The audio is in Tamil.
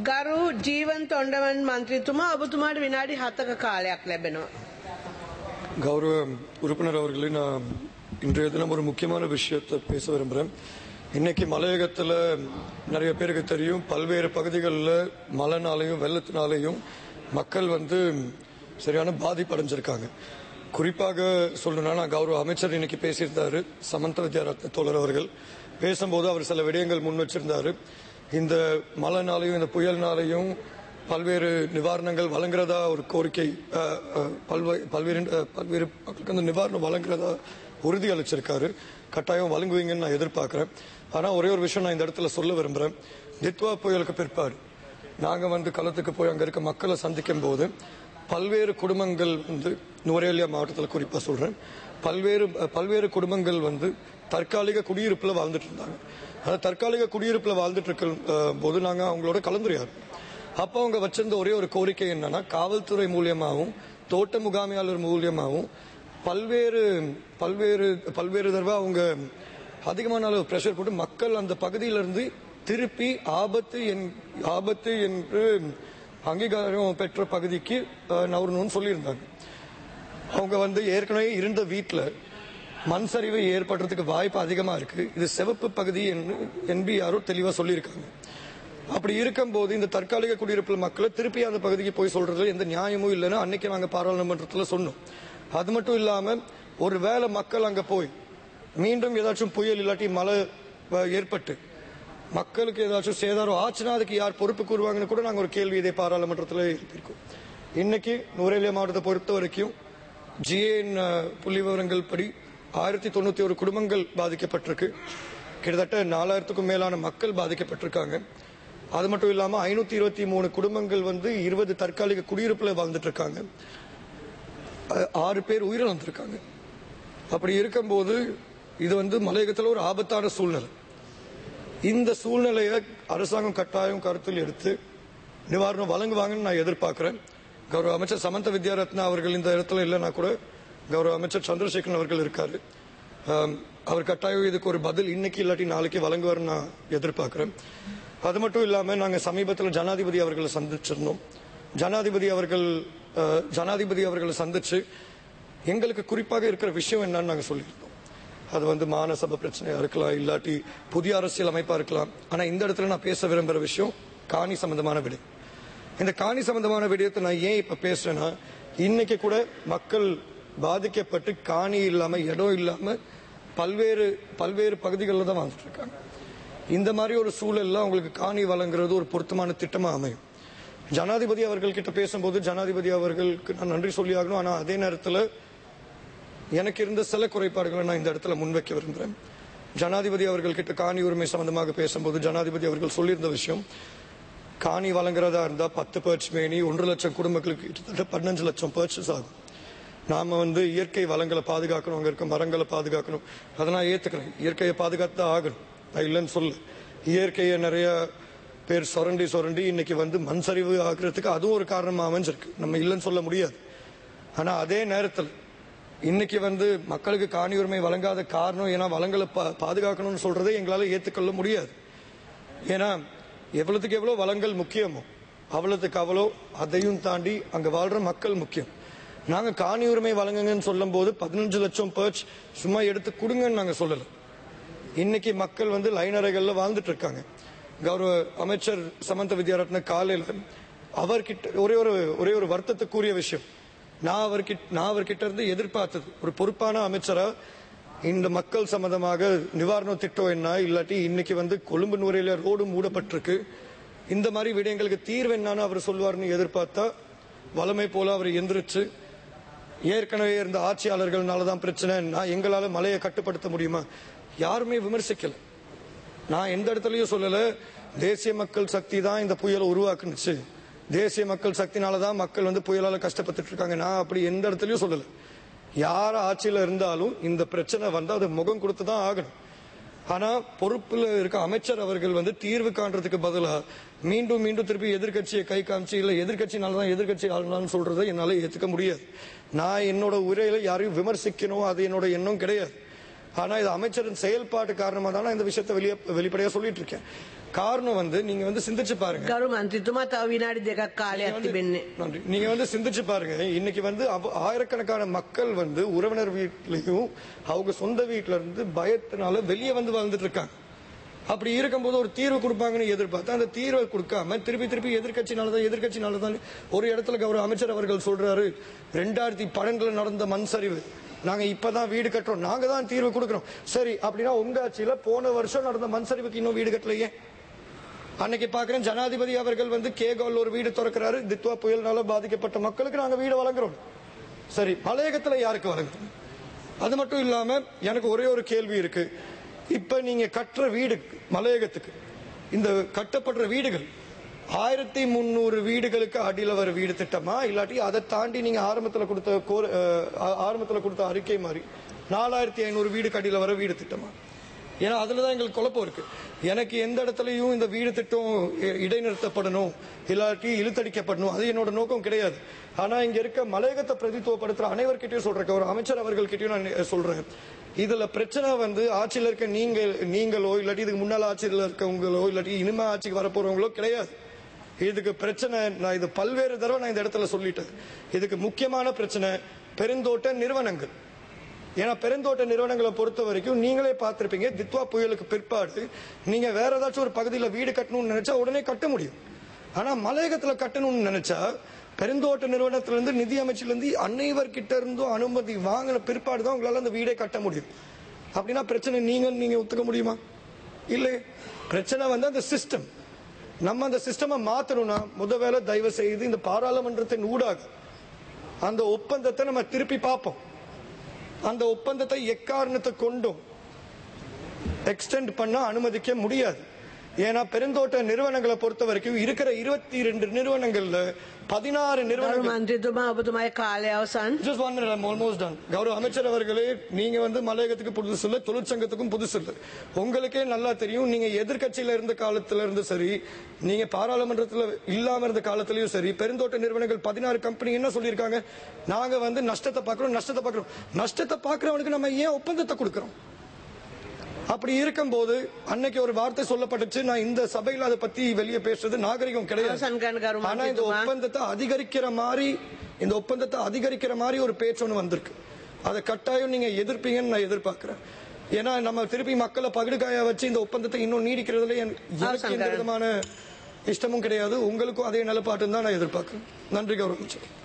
ගරු ජීවන් තොන්ඩවන් මන්ත්‍රීතුමා ඔබතුමාට විනාඩි හතක කාලයක් ලැබෙනවා. கௌரவ உறுப்பினர் அவர்களே நான் இன்றைய தினம் ஒரு முக்கியமான விஷயத்தை பேச விரும்புகிறேன் இன்னைக்கு மலையகத்தில் நிறைய பேருக்கு தெரியும் பல்வேறு பகுதிகளில் மழைனாலையும் வெள்ளத்தினாலையும் மக்கள் வந்து சரியான பாதிப்பு அடைஞ்சிருக்காங்க குறிப்பாக சொல்லணும்னா நான் கௌரவ அமைச்சர் இன்னைக்கு பேசியிருந்தாரு சமந்த வித்யாரத்ன தோழர் அவர்கள் பேசும்போது அவர் சில விடயங்கள் முன் வச்சிருந்தாரு இந்த மழைனாலையும் இந்த புயல்னாலையும் பல்வேறு நிவாரணங்கள் வழங்குறதா ஒரு கோரிக்கை அஹ், அஹ், பல்வே- பல்வேறு அஹ், பல்வேறு மக்களுக்கு அந்த நிவாரணம் வழங்குறதா உறுதி அளிச்சிருக்காரு கட்டாயம் வழங்குவீங்கன்னு நான் எதிர்பார்க்கிறேன் ஆனா ஒரே ஒரு விஷயம் நான் இந்த இடத்துல சொல்ல விரும்புறேன் தித்வா புயலுக்கு பிற்பாடு நாங்க வந்து களத்துக்கு போய் அங்க இருக்க மக்களை சந்திக்கும் போது பல்வேறு குடும்பங்கள் வந்து நுவரேலியா மாவட்டத்தில் குறிப்பா சொல்றேன் பல்வேறு பல்வேறு குடும்பங்கள் வந்து தற்காலிக குடியிருப்புல வாழ்ந்துட்டு இருந்தாங்க அதாவது தற்காலிக குடியிருப்புல வாழ்ந்துட்டு இருக்க அஹ், போது நாங்க அவங்களோட கலந்துரையாடுறோம் அப்ப அவங்க வச்சிருந்த ஒரே ஒரு கோரிக்கை என்னன்னா காவல்துறை மூலியமாகவும் தோட்ட முகாமையாளர் மூலியமாகவும் பல்வேறு பல்வேறு பல்வேறு தடவை அவங்க அதிகமான அளவு பிரஷர் போட்டு மக்கள் அந்த பகுதியிலிருந்து திருப்பி ஆபத்து என் ஆபத்து என்று அங்கீகாரம் பெற்ற பகுதிக்கு அஹ், நகரணும்னு சொல்லியிருந்தாங்க அவங்க வந்து ஏற்கனவே இருந்த வீட்டில் மண் சரிவு ஏற்படுறதுக்கு வாய்ப்பு அதிகமா இருக்கு இது சிவப்பு பகுதி என்பிஆரோ தெளிவா சொல்லியிருக்காங்க அப்படி இருக்கும்போது இந்த தற்காலிக குடியிருப்பு மக்களை திருப்பி அந்த பகுதிக்கு போய் சொல்றதுல எந்த நியாயமும் இல்லைன்னு அன்னைக்கு நாங்க பாராளுமன்றத்துல சொன்னோம் அது மட்டும் இல்லாம ஒரு வேளை மக்கள் அங்க போய் மீண்டும் ஏதாச்சும் புயல் இல்லாட்டி மழை அஹ், ஏற்பட்டு மக்களுக்கு ஏதாச்சும் சேதாரம் ஆச்சுன்னா அதுக்கு யார் பொறுப்பு கூறுவாங்கன்னு கூட நாங்க ஒரு கேள்வி இதே பாராளுமன்றத்தில் எழுப்பியிருக்கோம் இன்னைக்கு நுரேலியா மாவட்டத்தை பொறுத்த வரைக்கும் ஜிஏன் புள்ளி விவரங்கள் படி ஆயிரத்தி தொண்ணூத்தி ஒரு குடும்பங்கள் பாதிக்கப்பட்டிருக்கு கிட்டத்தட்ட நாலாயிரத்துக்கும் மேலான மக்கள் பாதிக்கப்பட்டிருக்காங்க அது மட்டும் இல்லாம ஐநூத்தி இருபத்தி மூணு குடும்பங்கள் வந்து இருபது தற்காலிக குடியிருப்புல வாழ்ந்துட்டு இருக்காங்க அஹ், ஆறு பேர் உயிரிழந்திருக்காங்க அப்படி இருக்கும்போது இது வந்து மலையகத்தில் ஒரு ஆபத்தான சூழ்நிலை இந்த சூழ்நிலையை அரசாங்கம் கட்டாயம் கருத்தில் எடுத்து நிவாரணம் வழங்குவாங்கன்னு நான் எதிர்பார்க்கிறேன் கௌரவ அமைச்சர் சமந்த வித்யாரத்னா அவர்கள் இந்த இடத்துல இல்லைன்னா கூட கௌரவ அமைச்சர் சந்திரசேகரன் அவர்கள் இருக்காரு ஆம், அவர் கட்டாயம் இதுக்கு ஒரு பதில் இன்னைக்கு இல்லாட்டி நாளைக்கு வழங்குவார்னு நான் எதிர்பார்க்கிறேன் அது மட்டும் இல்லாம நாங்க சமீபத்தில் ஜனாதிபதி அவர்களை சந்திச்சிருந்தோம் ஜனாதிபதி அவர்கள் அஹ், ஜனாதிபதி அவர்களை சந்திச்சு எங்களுக்கு குறிப்பாக இருக்கிற விஷயம் என்னன்னு நாங்க சொல்லியிருந்தோம் அது வந்து மாநசபை பிரச்சனையா இருக்கலாம் இல்லாட்டி புதிய அரசியல் அமைப்பா இருக்கலாம் ஆனா இந்த இடத்துல நான் பேச விரும்புற விஷயம் காணி சம்பந்தமான விடை இந்த காணி சம்பந்தமான விடயத்தை நான் ஏன் இப்ப பேசுறேன்னா இன்னைக்கு கூட மக்கள் பாதிக்கப்பட்டு காணி இல்லாம இடம் இல்லாம பல்வேறு பல்வேறு பகுதிகளில் தான் வாழ்ந்துட்டு இருக்காங்க இந்த மாதிரி ஒரு சூழல்ல அவங்களுக்கு காணி வழங்குறது ஒரு பொருத்தமான திட்டமா அமையும் ஜனாதிபதி அவர்கள் கிட்ட பேசும்போது ஜனாதிபதி அவர்களுக்கு நான் நன்றி சொல்லி ஆகணும் ஆனா அதே நேரத்துல எனக்கு இருந்த சில குறைபாடுகளை நான் இந்த இடத்துல முன்வைக்க விரும்புகிறேன் ஜனாதிபதி அவர்கள் கிட்ட காணி உரிமை சம்பந்தமாக பேசும்போது ஜனாதிபதி அவர்கள் சொல்லியிருந்த விஷயம் காணி வழங்குறதா இருந்தா பத்து பர்ச் மேனி ஒன்றரை லட்சம் குடும்பங்களுக்கு கிட்டத்தட்ட பதினஞ்சு லட்சம் பர்ச்சஸ் ஆகும் நாம வந்து இயற்கை வளங்களை பாதுகாக்கணும் அங்க இருக்க மரங்களை பாதுகாக்கணும் அதை நான் ஏத்துக்கிறேன் இயற்கையை பாதுகாத்து தான் ஆகணும் நான் இல்லைன்னு சொல்ல இயற்கையை நிறைய பேர் சுரண்டி சுரண்டி இன்னைக்கு வந்து மண் சரிவு ஆகுறதுக்கு அதுவும் ஒரு காரணமா அமைஞ்சிருக்கு நம்ம இல்லைன்னு சொல்ல முடியாது ஆனா அதே நேரத்தில் இன்னைக்கு வந்து மக்களுக்கு காணி உரிமை வழங்காத காரணம் ஏன்னா வளங்களை பா- பாதுகாக்கணும்னு சொல்றதை எங்களால ஏத்துக்கொள்ள முடியாது ஏன்னா எவ்வளவுக்கு எவ்வளவு வளங்கள் முக்கியமோ அவ்வளவுக்கு அவ்வளோ அதையும் தாண்டி அங்க வாழ்ற மக்கள் முக்கியம் நாங்க காணி உரிமை வழங்குங்கன்னு சொல்லும் போது பதினஞ்சு லட்சம் பர்ச் சும்மா எடுத்து கொடுங்கன்னு நாங்க சொல்லல இன்னைக்கு மக்கள் வந்து லைனறைகள்ல வாழ்ந்துட்டு இருக்காங்க கௌரவ அமைச்சர் சமந்த வித்யாரத்ன காலையில அவர்கிட்ட ஒரே ஒரு ஒரே ஒரு வருத்தத்துக்குரிய விஷயம் நான் அவர்கிட்ட நான் அவர்கிட்ட இருந்து எதிர்பார்த்தது ஒரு பொறுப்பான அமைச்சரா இந்த மக்கள் சம்பந்தமாக நிவாரண திட்டம் என்ன இல்லாட்டி இன்னைக்கு வந்து கொழும்பு நூறையில ரோடு மூடப்பட்டிருக்கு இந்த மாதிரி விடயங்களுக்கு தீர்வு என்னன்னு அவர் சொல்வார்னு எதிர்பார்த்தா வளமை போல அவர் எந்திரிச்சு ஏற்கனவே இருந்த ஆட்சியாளர்கள்னால தான் பிரச்சனை நான் எங்களால மலையை கட்டுப்படுத்த முடியுமா யாருமே விமர்சிக்கல நான் எந்த இடத்துலயும் சொல்லல தேசிய மக்கள் சக்தி தான் இந்த புயலை உருவாக்குனுச்சு தேசிய மக்கள் சக்தினால தான் மக்கள் வந்து புயலால கஷ்டப்பட்டுட்டு இருக்காங்க நான் அப்படி எந்த இடத்துலயும் சொல்லல யார் ஆட்சியில இருந்தாலும் இந்த பிரச்சனை வந்து அது முகம் கொடுத்து தான் ஆகணும் ஆனா பொறுப்புல இருக்க அமைச்சர் அவர்கள் வந்து தீர்வு காண்றதுக்கு பதிலா மீண்டும் மீண்டும் திருப்பி எதிர்க்கட்சியை கை காமிச்சு இல்ல எதிர்க்கட்சினால தான் எதிர்க்கட்சி ஆளணும்னு சொல்றதை என்னால ஏத்துக்க முடியாது நான் என்னோட உரையில யாரையும் விமர்சிக்கணும் அது என்னோட எண்ணம் கிடையாது ஆனா இது அமைச்சரின் செயல்பாட்டு காரணமா தான் நான் இந்த விஷயத்தை வெளியே வெளிப்படையா சொல்லிட்டு இருக்கேன் காரணம் வந்து நீங்க வந்து சிந்திச்சு பாருங்க ගරු මන්ත්‍රීතුමා තව විනාඩි දෙකක් කාලයක් තිබෙන්නේ. நன்றி நீங்க வந்து சிந்திச்சு பாருங்க இன்னைக்கு வந்து அவ- ஆயிரக்கணக்கான மக்கள் வந்து உறவினர் வீட்லயும் அவங்க சொந்த வீட்ல இருந்து பயத்தினால வெளியே வந்து வாழ்ந்துட்டு இருக்காங்க அப்படி இருக்கும்போது ஒரு தீர்வு கொடுப்பாங்கன்னு எதிர்பார்த்தா அந்த தீர்வை கொடுக்காம திருப்பி திருப்பி எதிர்க்கட்சினால தான் எதிர்க்கட்சினால தான் ஒரு இடத்துல கௌரவ அமைச்சர் அவர்கள் சொல்றாரு ரெண்டாயிரத்தி பன்னெண்டுல நடந்த மண் சரிவு நாங்க இப்பதான் வீடு கட்டுறோம் நாங்க தான் தீர்வு கொடுக்கிறோம் சரி அப்படின்னா உங்க ஆட்சியில போன வருஷம் நடந்த மண் சரிவுக்கு இன்னும் வீடு கட்டலையே அன்னைக்கு பாக்குறேன் ஜனாதிபதி அவர்கள் வந்து கேகோல் ஒரு வீடு திறக்கிறாரு தித்வா புயல்னால பாதிக்கப்பட்ட மக்களுக்கு நாங்க வீடு வழங்குறோம் சரி மலையகத்துல யாருக்கு வழங்குறோம் அது மட்டும் இல்லாம எனக்கு ஒரே ஒரு கேள்வி இருக்கு இப்ப நீங்க கட்டுற வீடு மலையகத்துக்கு இந்த கட்டப்படுற வீடுகள் ஆயிரத்தி முந்நூறு வீடுகளுக்கு அடியில வர வீடு திட்டமா இல்லாட்டி அதை தாண்டி நீங்க ஆரம்பத்துல கொடுத்த கோர- அஹ், ஆ- ஆரம்பத்துல கொடுத்த அறிக்கை மாதிரி நாலாயிரத்தி ஐநூறு வீடுக்கு அடியில வர வீடு திட்டமா ஏன்னா அதுலதான் எங்களுக்கு குழப்பம் இருக்கு எனக்கு எந்த இடத்துலயும் இந்த வீடு திட்டம் இ- இடைநிறுத்தப்படணும் இல்லாட்டி இழுத்தடிக்கப்படணும் அது என்னோட நோக்கம் கிடையாது ஆனா இங்க இருக்க மலையகத்தை பிரதித்துவப்படுத்துற அனைவர்கிட்டயும் சொல்றேன் ஒரு அமைச்சர் அவர்கள்கிட்டயும் நான் சொல்றேன் இதுல பிரச்சனை வந்து ஆட்சியில இருக்க நீங்க நீங்களோ இல்லாட்டி இதுக்கு முன்னால ஆட்சியில் இருக்கவங்களோ இல்லாட்டி இனிமே ஆட்சிக்கு வரப்போறவங்களோ கிடையாது இதுக்கு பிரச்சனை நான் இது பல்வேறு தடவை நான் இந்த இடத்துல சொல்லிட்டேன் இதுக்கு முக்கியமான பிரச்சனை பெருந்தோட்ட நிறுவனங்கள் ஏன்னா பெருந்தோட்ட நிறுவனங்களை பொறுத்த வரைக்கும் நீங்களே பார்த்திருப்பீங்க தித்வா புயலுக்கு பிற்பாடு நீங்க வேற ஏதாச்சும் ஒரு பகுதியில் வீடு கட்டணும்னு நினைச்சா உடனே கட்ட முடியும் ஆனா மலையகத்துல கட்டணும்னு நினைச்சா பெருந்தோட்ட நிறுவனத்துல இருந்து நிதி அமைச்சில இருந்து அனைவர்கிட்ட இருந்தும் அனுமதி வாங்கின பிற்பாடு தான் உங்களால அந்த வீடே கட்ட முடியும் அப்படின்னா பிரச்சனை நீங்க நீங்க ஒத்துக்க முடியுமா இல்லை பிரச்சனை வந்து அந்த சிஸ்டம் நம்ம அந்த சிஸ்டமை மாத்தணும்னா முத வேலை தயவு செய்து இந்த பாராளுமன்றத்தின் ஊடாக அந்த ஒப்பந்தத்தை நம்ம திருப்பி பார்ப்போம் அந்த ஒப்பந்தத்தை எக்காரணத்தை கொண்டும் எக்ஸ்டெண்ட் பண்ண அனுமதிக்க முடியாது ஏன்னா பெருந்தோட்ட நிறுவனங்களை பொறுத்த வரைக்கும் இருக்கிற இருபத்தி ரெண்டு நிறுவனங்கள்ல பதினாறு ගරු நிறுவனங்கள் මන්ත්‍රීතුමා ඔබතුමායි කාලය අවසන්. Just one minute, I'm almost done. கௌரவ அமைச்சர் அவர்களே நீங்க வந்து மலையகத்துக்கு புதுசு இல்ல தொழிற்சங்கத்துக்கும் புதுசு இல்ல உங்களுக்கே நல்லா தெரியும் நீங்க எதிர்க்கட்சியில இருந்த காலத்துல இருந்து சரி நீங்க பாராளுமன்றத்துல இல்லாம இருந்த காலத்திலயும் சரி பெருந்தோட்ட நிறுவனங்கள் பதினாறு கம்பெனி என்ன சொல்லியிருக்காங்க நாங்க வந்து நஷ்டத்தை பார்க்கிறோம் நஷ்டத்தை பார்க்கிறோம் நஷ்டத்தை பார்க்கிறவனுக்கு நம்ம ஏன் ஒப்பந்தத்தை கொடுக்கிறோம் அப்படி இருக்கும்போது அன்னைக்கு ஒரு வார்த்தை சொல்லப்பட்டுச்சு நான் இந்த சபையில அதை பத்தி வெளியே பேசுறது நாகரிகம் கிடையாது අවසන් කරන ගරු ஆனா இந்த මන්ත්‍රීතුමා. ஒப்பந்தத்தை அதிகரிக்கிற மாதிரி இந்த ஒப்பந்தத்தை அதிகரிக்கிற மாதிரி ஒரு பேச்சு ஒண்ணு வந்திருக்கு அதை கட்டாயம் நீங்க எதிர்ப்பீங்கன்னு நான் எதிர்பார்க்கிறேன் ஏன்னா நம்ம திருப்பி மக்களை பகடுகாய வச்சு இந்த ஒப்பந்தத்தை இன்னும் நீடிக்கிறதுல என்- எனக்கு எந்த விதமான இஷ்டமும் கிடையாது உங்களுக்கும் அதே நிலப்பாட்டுன்னு தான் நான் எதிர்பார்க்கிறேன் நன்றி கௌரவ அமைச்சர்